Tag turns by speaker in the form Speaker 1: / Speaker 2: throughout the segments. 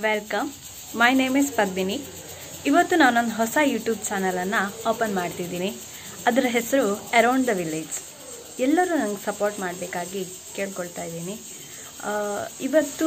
Speaker 1: welcome my name is Padmini ಇವತ್ತು ನಾನೊಂದು ಹೊಸ ಯೂಟ್ಯೂಬ್ ಚಾನಲನ್ನು ಓಪನ್ ಮಾಡ್ತಿದ್ದೀನಿ ಅದರ ಹೆಸರು ಅರೌಂಡ್ ದ ವಿಲೇಜ್ ಎಲ್ಲರೂ ನಂಗೆ ಸಪೋರ್ಟ್ ಮಾಡಬೇಕಾಗಿ ಕೇಳ್ಕೊಳ್ತಾ ಇದ್ದೀನಿ ಆ, ಇವತ್ತು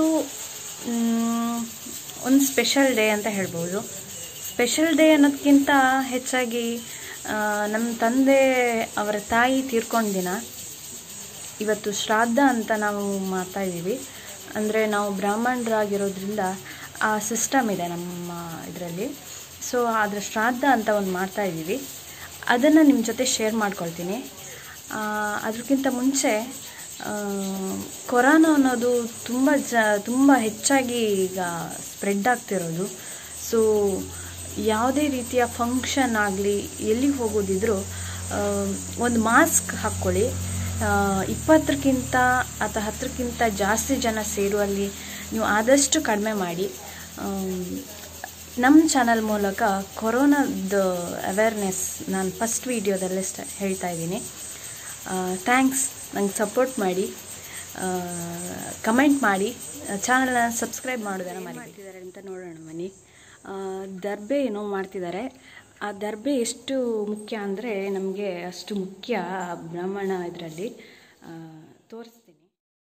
Speaker 1: ಒಂದು ಸ್ಪೆಷಲ್ ಡೇ ಅಂತ ಹೇಳ್ಬೋದು ಸ್ಪೆಷಲ್ ಡೇ ಅನ್ನೋದಕ್ಕಿಂತ ಹೆಚ್ಚಾಗಿ ಆ, ನಮ್ಮ ತಂದೆ ಅವರ ತಾಯಿ ತೀರ್ಕೊಂಡ ದಿನ ಇವತ್ತು ಶ್ರಾದ್ದ ಅಂತ ನಾವು ಮಾಡ್ತಾ ಇದ್ದೀವಿ ಅಂದರೆ ನಾವು ಬ್ರಾಹ್ಮಣರಾಗಿರೋದ್ರಿಂದ ಆ ಸಿಸ್ಟಮ್ ಇದೆ ನಮ್ಮ ಇದರಲ್ಲಿ ಸೊ ಅದರ ಶ್ರಾದ್ದ ಅಂತ ಒಂದು ಮಾಡ್ತಾ ಇದ್ದೀವಿ ಅದನ್ನು ನಿಮ್ಮ ಜೊತೆ ಶೇರ್ ಮಾಡ್ಕೊಳ್ತೀನಿ ಆ, ಅದಕ್ಕಿಂತ ಮುಂಚೆ ಆ, ಕೊರೋನಾ ಅನ್ನೋದು ತುಂಬ ಜ ತುಂಬ ಹೆಚ್ಚಾಗಿ ಈಗ ಸ್ಪ್ರೆಡ್ ಆಗ್ತಿರೋದು ಸೊ ಯಾವುದೇ ರೀತಿಯ ಫಂಕ್ಷನ್ ಆಗಲಿ ಎಲ್ಲಿಗೆ ಹೋಗೋದಿದ್ರೂ ಒಂದು ಮಾಸ್ಕ್ ಹಾಕ್ಕೊಳ್ಳಿ ಆ, ಇಪ್ಪತ್ತಕ್ಕಿಂತ ಅಥವಾ ಹತ್ತಕ್ಕಿಂತ ಜಾಸ್ತಿ ಜನ ಸೇರುವಲ್ಲಿ ನೀವು ಆದಷ್ಟು ಕಡಿಮೆ ಮಾಡಿ ಆಮ್, ನಮ್ಮ ಚಾನಲ್ ಮೂಲಕ ಕೊರೋನಾದ ಅವೇರ್ನೆಸ್ ನಾನು ಫಸ್ಟ್ ವೀಡಿಯೋದಲ್ಲೇ ಸ್ಟ ಹೇಳ್ತಾ ಇದ್ದೀನಿ ಥ್ಯಾಂಕ್ಸ್ ನಂಗೆ ಸಪೋರ್ಟ್ ಮಾಡಿ ಕಮೆಂಟ್ ಮಾಡಿ ಚಾನಲ್ನ ಸಬ್ಸ್ಕ್ರೈಬ್ ಮಾಡೋದನ್ನು ಮಾಡ್ತಿದ್ದಾರೆ ಅಂತ ನೋಡೋಣ ಬನ್ನಿ ಆ, ದರ್ಬೆ ಏನೋ ಮಾಡ್ತಿದ್ದಾರೆ ಆ ದರ್ಬೆ ಎಷ್ಟು ಮುಖ್ಯ ಅಂದರೆ ನಮಗೆ ಅಷ್ಟು ಮುಖ್ಯ ಆ ಬ್ರಾಹ್ಮಣ ಇದರಲ್ಲಿ ತೋರಿಸ್ತೀನಿ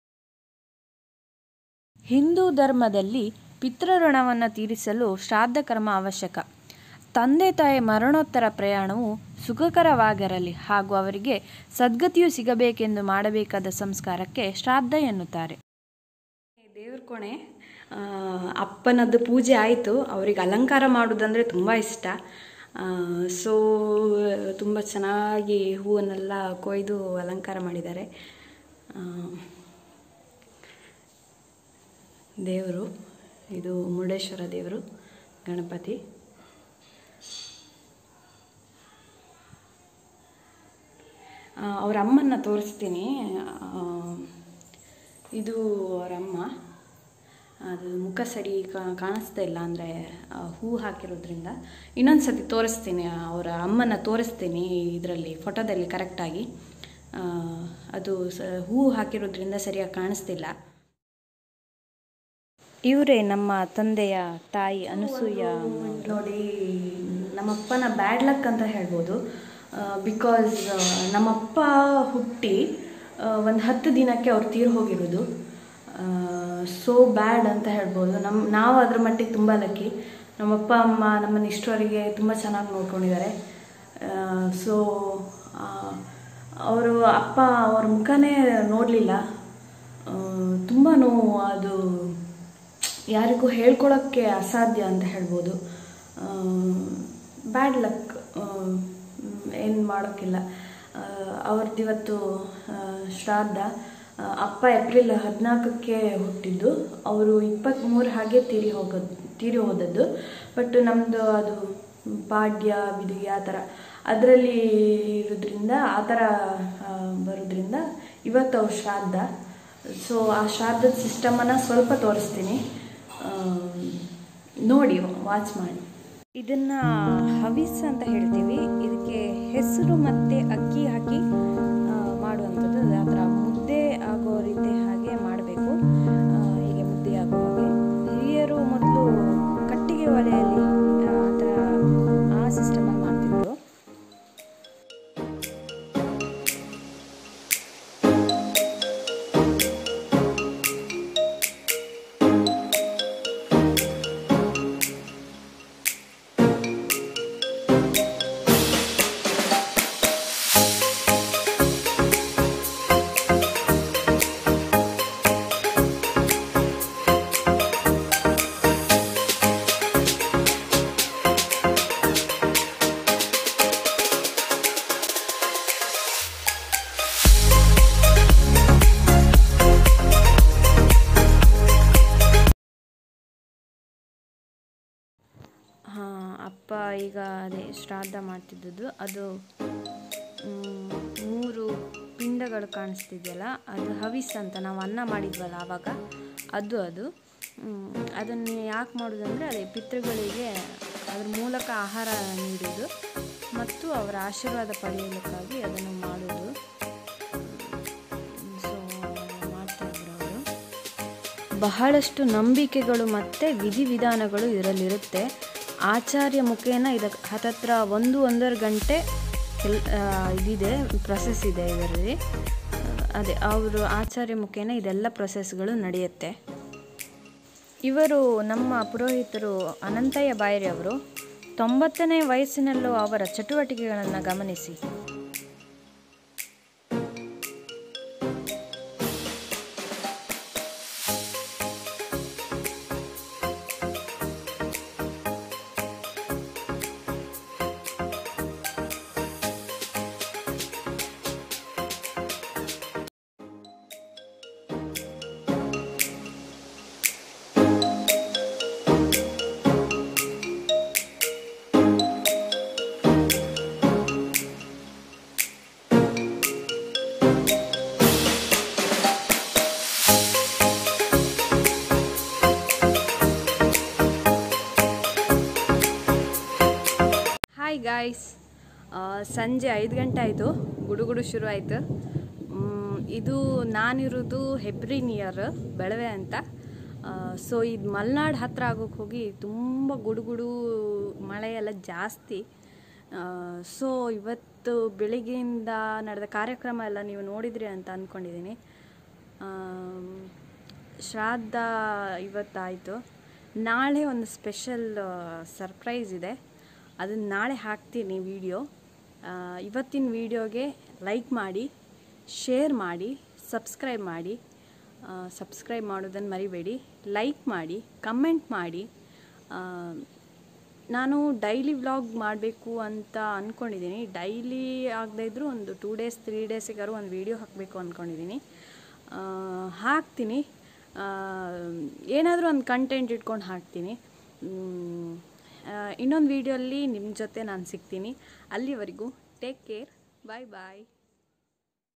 Speaker 2: ಹಿಂದೂ ಧರ್ಮದಲ್ಲಿ ಪಿತೃಋಣವನ್ನು ತೀರಿಸಲು ಶ್ರಾದ್ದ ಕರ್ಮ ಅವಶ್ಯಕ ತಂದೆ ತಾಯಿ ಮರಣೋತ್ತರ ಪ್ರಯಾಣವು ಸುಖಕರವಾಗಿರಲಿ ಹಾಗೂ ಅವರಿಗೆ ಸದ್ಗತಿಯು ಸಿಗಬೇಕೆಂದು ಮಾಡಬೇಕಾದ ಸಂಸ್ಕಾರಕ್ಕೆ ಶ್ರಾದ್ದ ಎನ್ನುತ್ತಾರೆ
Speaker 1: ದೇವ್ರ ಕೋಣೆ ಆ, ಅಪ್ಪನದ್ದು ಪೂಜೆ ಆಯಿತು ಅವ್ರಿಗೆ ಅಲಂಕಾರ ಮಾಡೋದಂದರೆ ತುಂಬ ಇಷ್ಟ ಸೊ ತುಂಬ ಚೆನ್ನಾಗಿ ಹೂವನ್ನೆಲ್ಲ ಕೊಯ್ದು ಅಲಂಕಾರ ಮಾಡಿದ್ದಾರೆ ಆ, ದೇವರು ಇದು ಮುರುಡೇಶ್ವರ ದೇವರು ಗಣಪತಿ ಆ, ಅವ್ರ ಅಮ್ಮನ್ನ ತೋರಿಸ್ತೀನಿ ಆ, ಇದು ಅವರ ಅಮ್ಮ ಅದು ಮುಖ ಸರಿ ಕಾ- ಕಾಣಿಸ್ತಾ ಇಲ್ಲ ಅಂದರೆ ಹೂ ಹಾಕಿರೋದ್ರಿಂದ ಇನ್ನೊಂದು ಸತಿ ತೋರಿಸ್ತೀನಿ ಅವರ ಅಮ್ಮನ ತೋರಿಸ್ತೀನಿ ಇದರಲ್ಲಿ ಫೋಟೋದಲ್ಲಿ ಕರೆಕ್ಟಾಗಿ ಆ, ಅದು ಸ ಹೂ ಹಾಕಿರೋದ್ರಿಂದ ಸರಿಯಾಗಿ ಕಾಣಿಸ್ತಿಲ್ಲ
Speaker 2: ಇವರೇ ನಮ್ಮ ತಂದೆಯ ತಾಯಿ ಅನಸೂಯ
Speaker 1: ನೋಡಿ ನಮ್ಮಪ್ಪನ ಬ್ಯಾಡ್ ಲಕ್ ಅಂತ ಹೇಳ್ಬೋದು ಬಿಕಾಸ್ ನಮ್ಮಪ್ಪ ಹುಟ್ಟಿ ಒಂದು ಹತ್ತು ದಿನಕ್ಕೆ ಅವ್ರು ತೀರ್ ಹೋಗಿರೋದು ಸೋ ಬ್ಯಾಡ್ ಅಂತ ಹೇಳ್ಬೋದು ನಮ್ಮ ನಾವು ಅದ್ರ ಮಟ್ಟಿಗೆ ತುಂಬ ಲಕ್ಕಿ ನಮ್ಮಪ್ಪ ಅಮ್ಮ ನಮ್ಮನ್ನು ಇಷ್ಟರವರೆಗೆ ತುಂಬ ಚೆನ್ನಾಗಿ ನೋಡ್ಕೊಂಡಿದ್ದಾರೆ ಸೊ ಅವರು ಅಪ್ಪ ಅವ್ರ ಮುಖನೇ ನೋಡಲಿಲ್ಲ ತುಂಬ ನೋವು ಅದು ಯಾರಿಗೂ ಹೇಳ್ಕೊಳಕ್ಕೆ ಅಸಾಧ್ಯ ಅಂತ ಹೇಳ್ಬೋದು ಬ್ಯಾಡ್ ಲಕ್ ಏನು ಮಾಡೋಕ್ಕಿಲ್ಲ ಅವ್ರದ್ದಿವತ್ತು ಶ್ರಾದ್ದ ಆ, ಅಪ್ಪ ಏಪ್ರಿಲ್ ಹದಿನಾಲ್ಕಕ್ಕೆ ಹುಟ್ಟಿದ್ದು ಅವರು ಇಪ್ಪತ್ತ್ಮೂರು ಹಾಗೆ ತೀರಿ ಹೋಗೋದು ತೀರಿ ಹೋದದ್ದು ಬಟ್ ನಮ್ಮದು ಅದು ಪಾಡ್ಯ ಬಿದಿಗೆ ಆ ಥರ ಅದರಲ್ಲಿ ಇರೋದ್ರಿಂದ ಆ ಥರ ಆ, ಬರೋದ್ರಿಂದ ಇವತ್ತು ಅವ್ರ ಶ್ರಾದ್ದ ಸೊ ಆ ಶ್ರಾದ್ದದ ಸಿಸ್ಟಮನ್ನು ಸ್ವಲ್ಪ ತೋರಿಸ್ತೀನಿ ಆ, ನೋಡಿ ವಾಚ್ ಮಾಡಿ
Speaker 2: ಇದನ್ನ ಹವಿಸ್ ಅಂತ ಹೇಳ್ತೀವಿ ಇದಕ್ಕೆ ಹೆಸರು ಮತ್ತೆ ಅಕ್ಕಿ ಹಾಕಿ ಆ, ಮಾಡುವಂಥದ್ದು ಅದರ ಮುದ್ದೆ ಆಗೋ ರೀತಿ ಹಾಗೆ ಮಾಡಬೇಕು ಹೀಗೆ ಮುದ್ದೆ ಆಗೋ ಹಾಗೆ ಹಿರಿಯರು ಮೊದಲು ಕಟ್ಟಿಗೆ ಒಲೆಯಲ್ಲಿ ಆ ಆ ಥರ ಆ ಸಿಸ್ಟಮಲ್ಲಿ ಮಾಡ್ತಿದ್ರು ಹಾಂ ಅಪ್ಪ ಈಗ ಅದೇ ಶ್ರಾದ್ದ ಮಾಡ್ತಿದ್ದದ್ದು ಅದು ಮ್, ಮೂರು ಪಿಂಡಗಳು ಕಾಣಿಸ್ತಿದೆಯಲ್ಲ ಅದು ಹವಿಸ್ ಅಂತ ನಾವು ಅನ್ನ ಮಾಡಿದ್ವಲ್ಲ ಆವಾಗ ಅದು ಅದು ಮ್, ಅದನ್ನು ಯಾಕೆ ಮಾಡೋದಂದರೆ ಅದೇ ಪಿತೃಗಳಿಗೆ ಅದ್ರ ಮೂಲಕ ಆಹಾರ ನೀಡೋದು ಮತ್ತು ಅವರ ಆಶೀರ್ವಾದ ಪಡೆಯಲಿಕ್ಕಾಗಿ ಅದನ್ನು ಮಾಡೋದು ಸೊ ಮಾಡ್ತಾಯಿದ್ರು ಅವರು ಬಹಳಷ್ಟು ನಂಬಿಕೆಗಳು ಮತ್ತು ವಿಧಿವಿಧಾನಗಳು ಇದರಲ್ಲಿರುತ್ತೆ ಆಚಾರ್ಯ ಮುಖೇನ ಇದಕ್ಕೆ ಹತ್ತತ್ರ ಒಂದು ಒಂದೂವರೆ ಗಂಟೆ ಕೆಲ್ ಆ, ಇದಿದೆ ಪ್ರೊಸೆಸ್ ಇದೆ ಇದರಲ್ಲಿ ಅದೇ ಅವರು ಆಚಾರ್ಯ ಮುಖೇನ ಇದೆಲ್ಲ ಪ್ರೊಸೆಸ್ಗಳು ನಡೆಯುತ್ತೆ ಇವರು ನಮ್ಮ ಪುರೋಹಿತರು ಅನಂತಯ್ಯ ಬಾಯರಿ ಅವರು ತೊಂಬತ್ತನೇ ವಯಸ್ಸಿನಲ್ಲೂ ಅವರ ಚಟುವಟಿಕೆಗಳನ್ನು ಗಮನಿಸಿ ಹಾಯ್ ಗಾಯ್ಸ್ ಸಂಜೆ ಐದು ಗಂಟೆ ಆಯಿತು ಗುಡುಗುಡು ಶುರು ಆಯಿತು ಇದು ನಾನಿರೋದು ಹೆಬ್ರಿ ನಿಯರ್ ಬೆಳವೆ ಅಂತ ಸೊ ಇದು ಮಲೆನಾಡು ಹತ್ರ ಆಗೋಕ್ಕೆ ಹೋಗಿ ತುಂಬ ಗುಡುಗುಡು ಮಳೆ ಎಲ್ಲ ಜಾಸ್ತಿ ಸೊ ಇವತ್ತು ಬೆಳಿಗ್ಗೆಯಿಂದ ನಡೆದ ಕಾರ್ಯಕ್ರಮ ಎಲ್ಲ ನೀವು ನೋಡಿದ್ರಿ ಅಂತ ಅಂದ್ಕೊಂಡಿದ್ದೀನಿ ಆಮ್, ಶ್ರಾದ್ದ ಇವತ್ತಾಯಿತು ನಾಳೆ ಒಂದು ಸ್ಪೆಷಲ್ ಸರ್ಪ್ರೈಸ್ ಇದೆ ಅದನ್ನು ನಾಳೆ ಹಾಕ್ತೀನಿ ವಿಡಿಯೋ ಇವತ್ತಿನ ವಿಡಿಯೋಗೆ ಲೈಕ್ ಮಾಡಿ ಶೇರ್ ಮಾಡಿ ಸಬ್ಸ್ಕ್ರೈಬ್ ಮಾಡಿ ಸಬ್ಸ್ಕ್ರೈಬ್ ಮಾಡೋದನ್ನು ಮರಿಬೇಡಿ ಲೈಕ್ ಮಾಡಿ ಕಮೆಂಟ್ ಮಾಡಿ ಆ, ನಾನು ಡೈಲಿ ವ್ಲಾಗ್ ಮಾಡಬೇಕು ಅಂತ ಅಂದ್ಕೊಂಡಿದ್ದೀನಿ ಡೈಲಿ ಆಗದೇ ಇದ್ದರೂ ಒಂದು ಟೂ ಡೇಸ್ ತ್ರೀ ಡೇಸಿಗಾರು ಒಂದು ವೀಡಿಯೋ ಹಾಕಬೇಕು ಅಂದ್ಕೊಂಡಿದ್ದೀನಿ ಆ, ಹಾಕ್ತೀನಿ ಏನಾದರೂ ಒಂದು ಕಂಟೆಂಟ್ ಇಟ್ಕೊಂಡು ಹಾಕ್ತೀನಿ ಇನ್ನೊಂದು ವೀಡಿಯೋಲ್ಲಿ ನಿಮ್ಮ ಜೊತೆ ನಾನು ಸಿಗ್ತೀನಿ ಅಲ್ಲಿವರೆಗೂ ಟೇಕ್ ಕೇರ್ ಬಾಯ್ ಬಾಯ್